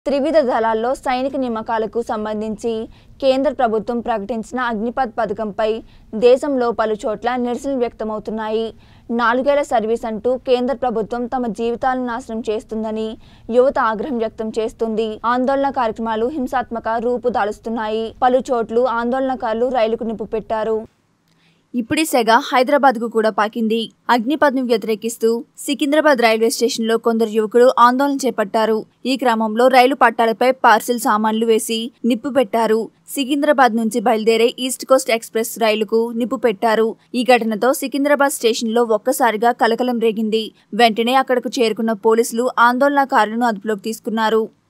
త్రివిధ దళాల్లో సైనిక నియామకాలకు సంబంధించి కేంద్ర ప్రభుత్వం ప్రకటించిన అగ్నిపథ్ పథకంపై దేశంలో పలు చోట్ల నిరసనలు వ్యక్తమవుతున్నాయి నాలుగేళ్ల సర్వీస్ అంటూ కేంద్ర ప్రభుత్వం తమ జీవితాలను నాశనం చేస్తుందని యువత ఆగ్రహం వ్యక్తం చేస్తుంది ఆందోళన కార్యక్రమాలు హింసాత్మక రూపు దాలుస్తున్నాయి పలు చోట్లు ఆందోళనకారులు రైలుకు నిప్పు పెట్టారు ఇప్పుడీ సెగ హైదరాబాద్ కు కూడా పాకింది అగ్నిపథ్ను వ్యతిరేకిస్తూ సికింద్రాబాద్ రైల్వే స్టేషన్ లో కొందరు యువకులు ఆందోళన చేపట్టారు ఈ క్రమంలో రైలు పట్టాలపై పార్సిల్ సామాన్లు వేసి నిప్పు పెట్టారు సికింద్రాబాద్ నుంచి బయలుదేరే ఈస్ట్ కోస్ట్ ఎక్స్ప్రెస్ రైలుకు నిప్పు పెట్టారు ఈ ఘటనతో సికింద్రాబాద్ స్టేషన్ లో ఒక్కసారిగా కలకలం రేగింది వెంటనే అక్కడకు చేరుకున్న పోలీసులు ఆందోళనకారులను అదుపులోకి తీసుకున్నారు